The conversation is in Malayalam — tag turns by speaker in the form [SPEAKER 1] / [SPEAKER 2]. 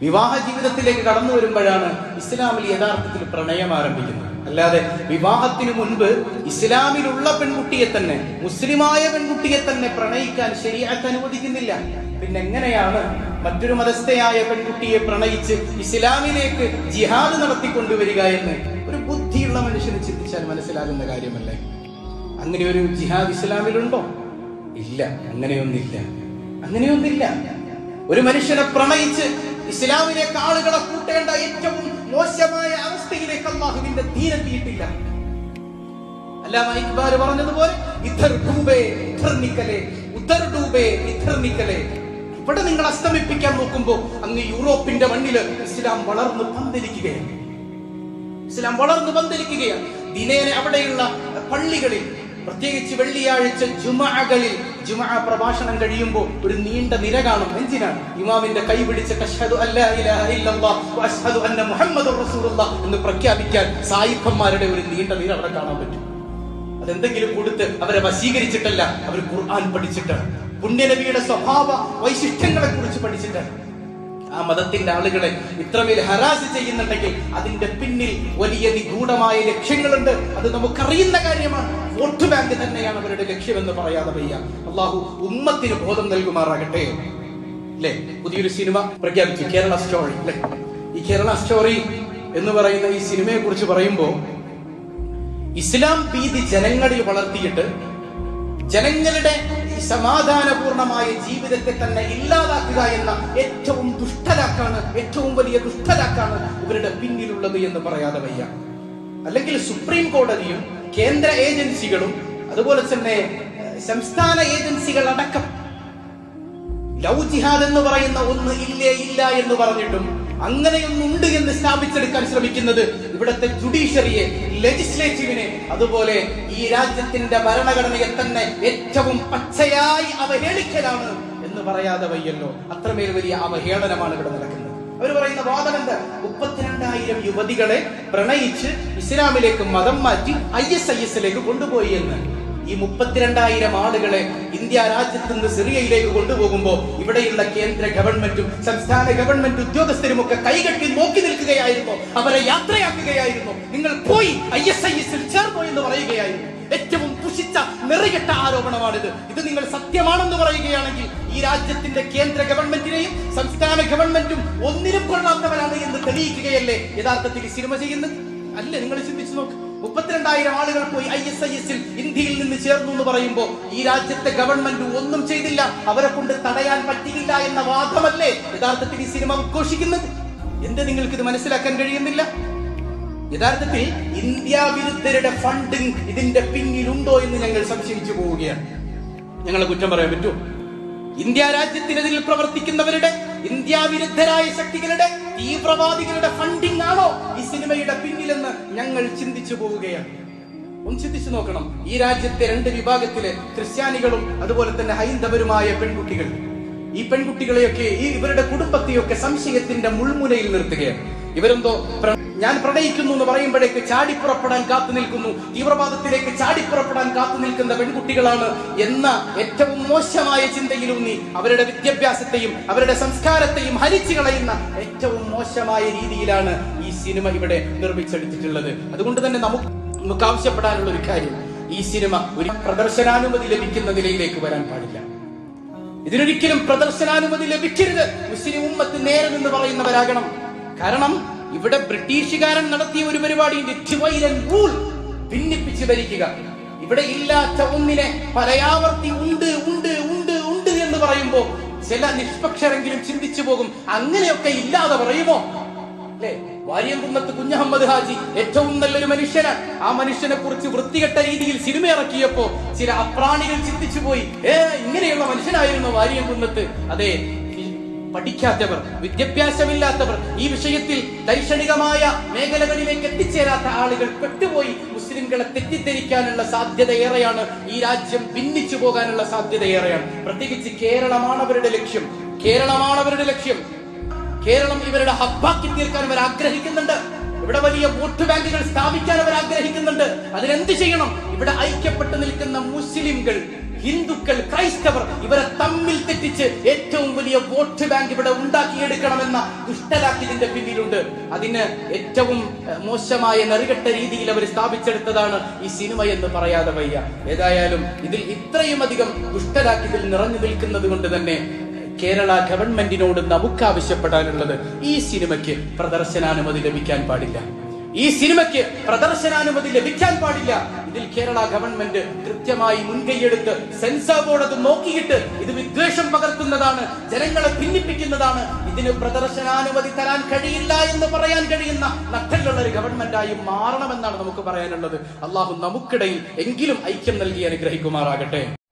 [SPEAKER 1] വിവാഹ ജീവിതത്തിലേക്ക് കടന്നു വരുമ്പോഴാണ് ഇസ്ലാമിൽ യഥാർത്ഥത്തിൽ പ്രണയം ആരംഭിക്കുന്നത് അല്ലാതെ വിവാഹത്തിന് മുൻപ് ഇസ്ലാമിലുള്ള പെൺകുട്ടിയെ തന്നെ മുസ്ലിമായ പെൺകുട്ടിയെ തന്നെ പ്രണയിക്കാൻ ശരിയാക്കാൻ അനുവദിക്കുന്നില്ല പിന്നെ എങ്ങനെയാണ് മറ്റൊരു മതസ്ഥയായ പെൺകുട്ടിയെ പ്രണയിച്ച് ഇസ്ലാമിലേക്ക് ജിഹാദ് നടത്തിക്കൊണ്ടുവരിക എന്ന് ഒരു ബുദ്ധിയുള്ള മനുഷ്യന് ചിന്തിച്ചാൽ മനസ്സിലാകുന്ന കാര്യമല്ലേ അങ്ങനെ ഒരു ജിഹാദ് ഇസ്ലാമിലുണ്ടോ ഇല്ല അങ്ങനെയൊന്നില്ല അങ്ങനെയൊന്നില്ല ഒരു മനുഷ്യനെ പ്രണയിച്ച് ഇസ്ലാമിലേക്ക് ആളുകളെ കൂട്ടേണ്ട ഏറ്റവും മോശമായ അവസ്ഥയിലേക്ക് അള്ളാഹുവിന്റെ തീരെത്തിയിട്ടില്ല അല്ലാമ ഇക്ബാൽ പറഞ്ഞതുപോലെ ഇധർ ഡൂബേ ഇധർ നിക്കലേ ഉത്തർ ഡൂബേ ഇധർ നിക്കലേ ഇവിടെ നിങ്ങൾ അസ്തമിപ്പിക്കാൻ നോക്കുമ്പോൾ അങ്ങ് യൂറോപ്പിന്റെ മണ്ണില് ഇസ്ലാം വളർന്ന് പന്തലിക്കുകയാണ് ഇസ്ലാം വളർന്നു പന്തലിക്കുകയാണ് ദിനേന അവിടെയുള്ള പള്ളികളിൽ പ്രത്യേകിച്ച് വെള്ളിയാഴ്ച ജുമഅകളിൽ ജുമഅ പ്രഭാഷണം കഴിയുമ്പോൾ ഒരു നീണ്ട നിര കാണും എന്തിനാണ് ഇമാമിന്റെ കൈ പിടിച്ച് അഷ്ഹദു അല്ലാ ഇലാഹ ഇല്ലല്ലാഹ് വ അഷ്ഹദു അന്ന മുഹമ്മദുർ റസൂലുള്ളാഹ് എന്ന് പ്രഖ്യാപിക്കാൻ സായിപ്പന്മാരുടെ ഒരു നീണ്ട നിര അവിടെ കാണാൻ പറ്റും അതെന്തെങ്കിലും കൊടുത്ത് അവരെ വശീകരിച്ചിട്ടല്ല അവർ ഖുർആൻ പഠിച്ചിട്ടാണ് പുണ്യനബിയുടെ സ്വഭാവ വൈശിഷ്ട്യങ്ങളെ കുറിച്ച് പഠിച്ചിട്ടാണ് ആ മതത്തിന്റെ ആളുകളെ ഇത്രമേൽ ഹരാസ് ചെയ്യുന്നുണ്ടെങ്കിൽ അതിന്റെ പിന്നിൽ വലിയ നിഗൂഢമായ ലക്ഷ്യങ്ങളുണ്ട് അത് നമുക്കറിയുന്ന കാര്യമാണ് വോട്ട് ബാങ്ക് തന്നെയാണ് അവരുടെ ലക്ഷ്യമെന്ന് പറയാതെ വയ്യ അള്ളാഹു ഉമ്മത്തിന് ബോധം നൽകുമാറാകട്ടെ അല്ലേ പുതിയൊരു സിനിമ പ്രഖ്യാപിച്ചു കേരള സ്റ്റോറി അല്ലേ ഈ കേരള സ്റ്റോറി എന്ന് പറയുന്ന ഈ സിനിമയെ കുറിച്ച് പറയുമ്പോൾ ഇസ്ലാം ഭീതി ജനങ്ങളിൽ വളർത്തിയിട്ട് ജനങ്ങളുടെ ഈ സമാധാനപൂർണമായ ജീവിതത്തെ തന്നെ ഇല്ലാതാക്കുക എന്ന ഏറ്റവും ദുഷ്ടലാക്കാണ് ഏറ്റവും വലിയ ദുഷ്ടലാക്കാണ് ഇവരുടെ പിന്നിലുള്ളത് എന്ന് പറയാതെ വയ്യ അല്ലെങ്കിൽ സുപ്രീം കോടതിയും കേന്ദ്ര ഏജൻസികളും അതുപോലെ തന്നെ ഏഹ്, സംസ്ഥാന ഏജൻസികൾ അടക്കം ലവ് ജിഹാദ് എന്ന് പറയുന്ന ഒന്ന് ഇല്ലേ ഇല്ല എന്ന് പറഞ്ഞിട്ടും അങ്ങനെയൊന്നുണ്ട് എന്ന് സ്ഥാപിച്ചെടുക്കാൻ ശ്രമിക്കുന്നത് ഇവിടുത്തെ ജുഡീഷ്യറിയെ ലെജിസ്ലേറ്റീവിനെ അതുപോലെ ഈ രാജ്യത്തിന്റെ ഭരണഘടനയെ തന്നെ ഏറ്റവും പച്ചയായി അവഹേളിക്കലാണ് എന്ന് പറയാതെ വയ്യല്ലോ അത്രമേൽ വലിയ അവഹേളനമാണ് ഇവിടെ നടക്കുന്നത് അവർ പറയുന്ന വാദം എന്താ മുപ്പത്തിരണ്ടായിരം യുവതികളെ പ്രണയിച്ച് ഇസ്ലാമിലേക്ക് മതം മാറ്റി ഐ എസ് ഐ എസിലേക്ക് കൊണ്ടുപോയി എന്ന് ഈ മുപ്പത്തിരണ്ടായിരം ആളുകളെ ഇന്ത്യ രാജ്യത്ത് നിന്ന് സിറിയയിലേക്ക് കൊണ്ടുപോകുമ്പോൾ ഇവിടെയുള്ള കേന്ദ്ര ഗവൺമെന്റും സംസ്ഥാന ഗവൺമെന്റ് ഉദ്യോഗസ്ഥരും ഒക്കെ കൈകെട്ടി നോക്കി നിൽക്കുകയായിരുന്നു അവരെ യാത്രയാക്കുകയായിരുന്നു നിങ്ങൾ പോയി ഐ എസ് ഐ എസിൽ ചേർന്നോ എന്ന് പറയുകയായിരുന്നു ഏറ്റവും ദുഷിച്ച നിറകെട്ട ആരോപണമാണിത് ഇത് നിങ്ങൾ സത്യമാണെന്ന് പറയുകയാണെങ്കിൽ ഈ രാജ്യത്തിന്റെ കേന്ദ്ര ഗവൺമെന്റിനെയും സംസ്ഥാന ഗവൺമെന്റും ഒന്നിനും കൊള്ളാത്തവരാണ് എന്ന് തെളിയിക്കുകയല്ലേ യഥാർത്ഥത്തിൽ ഈ സിനിമ ചെയ്യുന്നത് അല്ലേ നിങ്ങൾ ചിന്തിച്ചു നോക്ക് മുപ്പത്തിരണ്ടായിരം ആളുകൾ പോയി ഐ എസ് ഐ എസിൽ ഇന്ത്യയിൽ നിന്ന് ചേർന്നു എന്ന് പറയുമ്പോൾ ഈ രാജ്യത്തെ ഗവൺമെന്റ് ഒന്നും ചെയ്തില്ല അവരെ കൊണ്ട് തടയാൻ പറ്റിയില്ല എന്ന വാദമല്ലേ യഥാർത്ഥത്തിൽ ഈ സിനിമ ഉദ്ഘോഷിക്കുന്നത് എന്ത് നിങ്ങൾക്ക് ഇത് മനസ്സിലാക്കാൻ കഴിയുന്നില്ല യഥാർത്ഥത്തിൽ ഇന്ത്യ വിരുദ്ധരുടെ ഫണ്ടിങ് ഇതിന്റെ പിന്നിലുണ്ടോ എന്ന് ഞങ്ങൾ സംശയിച്ചു പോവുകയാണ് ഞങ്ങളെ കുറ്റം പറയാൻ പറ്റുമോ ഇന്ത്യ രാജ്യത്തിനെതിരിൽ പ്രവർത്തിക്കുന്നവരുടെ ഇന്ത്യ വിരുദ്ധരായ ശക്തികളുടെ തീവ്രവാദികളുടെ ഫണ്ടിങ് ആണോ ഈ സിനിമയുടെ പിന്നിലെന്ന് ഞങ്ങൾ ചിന്തിച്ചു പോവുകയാണ് ഒന്ന് ചിന്തിച്ചു നോക്കണം ഈ രാജ്യത്തെ രണ്ട് വിഭാഗത്തിലെ ക്രിസ്ത്യാനികളും അതുപോലെ തന്നെ ഹൈന്ദവരുമായ പെൺകുട്ടികൾ ഈ പെൺകുട്ടികളെയൊക്കെ ഈ ഇവരുടെ കുടുംബത്തെയൊക്കെ സംശയത്തിന്റെ മുൾമുനയിൽ നിർത്തുകയാണ് ഇവരെന്തോ പ്ര- ഞാൻ പ്രണയിക്കുന്നു എന്ന് പറയുമ്പോഴേക്ക് ചാടിപ്പുറപ്പെടാൻ കാത്തു നിൽക്കുന്നു തീവ്രവാദത്തിലേക്ക് ചാടിപ്പുറപ്പെടാൻ കാത്തു നിൽക്കുന്ന പെൺകുട്ടികളാണ് എന്ന ഏറ്റവും മോശമായ ചിന്തയിലൂന്നി അവരുടെ വിദ്യാഭ്യാസത്തെയും അവരുടെ സംസ്കാരത്തെയും ഹരിച്ചു കളയുന്ന ഏറ്റവും മോശമായ രീതിയിലാണ് ഈ സിനിമ ഇവിടെ നിർമ്മിച്ചെടുത്തിട്ടുള്ളത് അതുകൊണ്ട് തന്നെ നമുക്ക് നമുക്ക് ആവശ്യപ്പെടാനുള്ള ഒരു കാര്യം ഈ സിനിമ ഒരു പ്രദർശനാനുമതി ലഭിക്കുന്ന നിലയിലേക്ക് വരാൻ പാടില്ല ഇതിനൊരിക്കലും പ്രദർശനാനുമതി ലഭിക്കരുത് മുസ്ലിം ഉമ്മത്ത് നേരെ നിന്ന് പറയുന്നവരാകണം കാരണം ഇവിടെ ബ്രിട്ടീഷുകാരൻ നടത്തിയ ഒരു പരിപാടിയുണ്ട് ഡിവൈഡ് റൂൾ ഭിന്നിപ്പിച്ച് ഭരിക്കുക ഇവിടെ ഇല്ലാത്ത ഒന്നിനെ പലയാവർത്തി ഉണ്ട് ഉണ്ട് ഉണ്ട് ഉണ്ട് എന്ന് പറയുമ്പോ ചില നിഷ്പക്ഷരെങ്കിലും ചിന്തിച്ചു പോകും അങ്ങനെയൊക്കെ ഇല്ലാതെ പറയുമോ അല്ലേ വാര്യംകുന്നത്ത് കുഞ്ഞഹമ്മദ് ഹാജി ഏറ്റവും നല്ലൊരു മനുഷ്യനാണ് ആ മനുഷ്യനെ കുറിച്ച് വൃത്തികെട്ട രീതിയിൽ സിനിമ ഇറക്കിയപ്പോ ചില അപ്രാണികൾ ചിന്തിച്ചു പോയി ഏ ഇങ്ങനെയുള്ള മനുഷ്യനായിരുന്നു വാര്യംകുന്നത്ത് അതെ ഈ പഠിക്കാത്തവർ വിദ്യാഭ്യാസമില്ലാത്തവർ ഈ വിഷയത്തിൽ ദൈക്ഷണികമായ മേഖലകളിലേക്ക് എത്തിച്ചേരാത്ത ആളുകൾ പെട്ടുപോയി മുസ്ലിംകളെ തെറ്റിദ്ധരിക്കാനുള്ള സാധ്യത ഏറെയാണ് ഈ രാജ്യം ഭിന്നിച്ചു പോകാനുള്ള സാധ്യത ഏറെയാണ് പ്രത്യേകിച്ച് കേരളമാണ് അവരുടെ ലക്ഷ്യം കേരളമാണ് അവരുടെ ലക്ഷ്യം കേരളം ഇവരുടെ ഹബ്ബാക്കി തീർക്കാൻ അവർ ആഗ്രഹിക്കുന്നുണ്ട് ഇവിടെ വലിയ വോട്ട് ബാങ്കുകൾ സ്ഥാപിക്കാൻ അവർ ആഗ്രഹിക്കുന്നുണ്ട് അതിനെന്ത് ചെയ്യണം ഇവിടെ ഐക്യപ്പെട്ട് നിൽക്കുന്ന മുസ്ലിംകൾ ഹിന്ദുക്കൾ ക്രൈസ്തവർ ഇവരെ തമ്മിൽ തെറ്റിച്ച് ഏറ്റവും വലിയ വോട്ട് ബാങ്ക് ഇവിടെ ഉണ്ടാക്കിയെടുക്കണമെന്ന ദുഷ്ടലാക്കിയതിന്റെ പിന്നിലുണ്ട് അതിന് ഏറ്റവും ഏഹ്, മോശമായ നെറികെട്ട രീതിയിൽ അവർ സ്ഥാപിച്ചെടുത്തതാണ് ഈ സിനിമ എന്ന് പറയാതെ വയ്യ ഏതായാലും ഇതിൽ ഇത്രയും അധികം ദുഷ്ടലാക്കിയതിൽ നിറഞ്ഞു നിൽക്കുന്നത് കൊണ്ട് തന്നെ കേരള ഗവൺമെന്റിനോട് നമുക്ക് ആവശ്യപ്പെടാനുള്ളത് ഈ സിനിമയ്ക്ക് പ്രദർശനാനുമതി ലഭിക്കാൻ പാടില്ല ഈ സിനിമയ്ക്ക് പ്രദർശനാനുമതി ലഭിക്കാൻ പാടില്ല ഇതിൽ കേരള ഗവൺമെന്റ് കൃത്യമായി മുൻകൈയെടുത്ത് സെൻസർ ബോർഡ് അത് നോക്കിയിട്ട് ഇത് വിദ്വേഷം പകർത്തുന്നതാണ് ജനങ്ങളെ ഭിന്നിപ്പിക്കുന്നതാണ് ഇതിന് പ്രദർശനാനുമതി തരാൻ കഴിയില്ല എന്ന് പറയാൻ കഴിയുന്ന നട്ടലുള്ള ഒരു ഗവൺമെന്റായി മാറണമെന്നാണ് നമുക്ക് പറയാനുള്ളത് അള്ളാഹു നമുക്കിടയിൽ എങ്കിലും ഐക്യം നൽകി അനുഗ്രഹിക്കുമാറാകട്ടെ